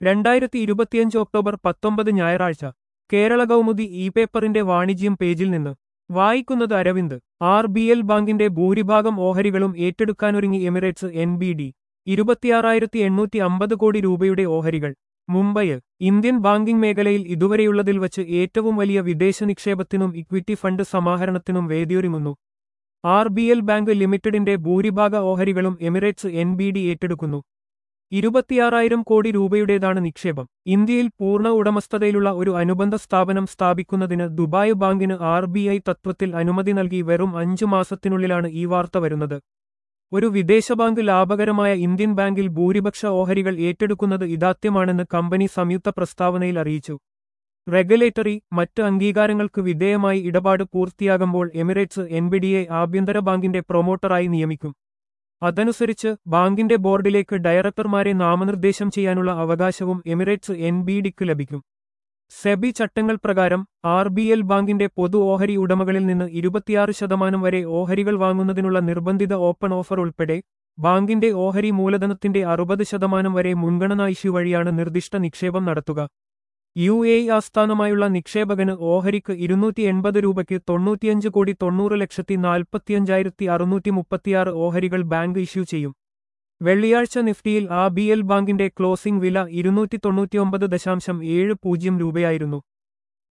രണ്ടായിരത്തി ഇരുപത്തിയഞ്ച് ഒക്ടോബർ പത്തൊമ്പത് ഞായറാഴ്ച കേരള കൗമുദി ഇ പേപ്പറിന്റെ വാണിജ്യം പേജിൽ നിന്ന് വായിക്കുന്നത് അരവിന്ദ് ആർ ബി എൽ ബാങ്കിന്റെ ഭൂരിഭാഗം ഓഹരികളും ഏറ്റെടുക്കാനൊരുങ്ങി എമിറേറ്റ്സ് എൻ ബി ഡി ഇരുപത്തിയാറായിരത്തി എണ്ണൂറ്റി അമ്പത് കോടി രൂപയുടെ ഓഹരികൾ മുംബൈ ഇന്ത്യൻ ബാങ്കിംഗ് മേഖലയിൽ ഇതുവരെയുള്ളതിൽ വച്ച് ഏറ്റവും വലിയ വിദേശ നിക്ഷേപത്തിനും ഇക്വിറ്റി ഫണ്ട് സമാഹരണത്തിനും വേദിയൊരുങ്ങുന്നു ആർ ബി എൽ ബാങ്ക് ലിമിറ്റഡിന്റെ ഭൂരിഭാഗ ഓഹരികളും എമിറേറ്റ്സ് എൻ ബി ഡി ഏറ്റെടുക്കുന്നു ഇരുപത്തിയാറായിരം കോടി രൂപയുടേതാണ് നിക്ഷേപം ഇന്ത്യയിൽ പൂർണ്ണ ഉടമസ്ഥതയിലുള്ള ഒരു അനുബന്ധ സ്ഥാപനം സ്ഥാപിക്കുന്നതിന് ദുബായ് ബാങ്കിന് ആർ ബി ഐ തത്വത്തിൽ അനുമതി നൽകി വെറും അഞ്ചു മാസത്തിനുള്ളിലാണ് ഈ വാർത്ത വരുന്നത് ഒരു വിദേശ ബാങ്ക് ലാഭകരമായ ഇന്ത്യൻ ബാങ്കിൽ ഭൂരിപക്ഷ ഓഹരികൾ ഏറ്റെടുക്കുന്നത് ഇതാത്യമാണെന്ന് കമ്പനി സംയുക്ത പ്രസ്താവനയിൽ അറിയിച്ചു റെഗുലേറ്ററി മറ്റ് അംഗീകാരങ്ങൾക്ക് വിധേയമായി ഇടപാട് പൂർത്തിയാകുമ്പോൾ എമിറേറ്റ്സ് എൻബിഡിയെ ആഭ്യന്തര ബാങ്കിന്റെ പ്രൊമോട്ടറായി നിയമിക്കും അതനുസരിച്ച് ബാങ്കിന്റെ ബോർഡിലേക്ക് ഡയറക്ടർമാരെ നാമനിർദ്ദേശം ചെയ്യാനുള്ള അവകാശവും എമിറേറ്റ്സ് എൻ ബി ഡിക്ക് ലഭിക്കും സെബി ചട്ടങ്ങൾ പ്രകാരം ആർ ബി എൽ ബാങ്കിന്റെ പൊതു ഓഹരി ഉടമകളിൽ നിന്ന് ഇരുപത്തിയാറ് ശതമാനം വരെ ഓഹരികൾ വാങ്ങുന്നതിനുള്ള നിർബന്ധിത ഓപ്പൺ ഓഫർ ഉൾപ്പെടെ ബാങ്കിന്റെ ഓഹരി മൂലധനത്തിന്റെ അറുപത് ശതമാനം വരെ മുൻഗണനാ ഇഷ്യൂ വഴിയാണ് നിർദ്ദിഷ്ട നിക്ഷേപം നടത്തുക യു എ ആസ്ഥാനമായുള്ള നിക്ഷേപകന് ഓഹരിക്ക് ഇരുന്നൂറ്റി എൺപത് രൂപയ്ക്ക് തൊണ്ണൂറ്റിയഞ്ച് കോടി തൊണ്ണൂറ് ലക്ഷത്തി നാൽപ്പത്തിയഞ്ചായിരത്തി അറുന്നൂറ്റി മുപ്പത്തിയാറ് ഓഹരികൾ ബാങ്ക് ഇഷ്യൂ ചെയ്യും വെള്ളിയാഴ്ച നിഫ്റ്റിയിൽ ആ ബി എൽ ബാങ്കിന്റെ ക്ലോസിംഗ് വില ഇരുന്നൂറ്റി തൊണ്ണൂറ്റിയൊമ്പത് ദശാംശം ഏഴ് പൂജ്യം രൂപയായിരുന്നു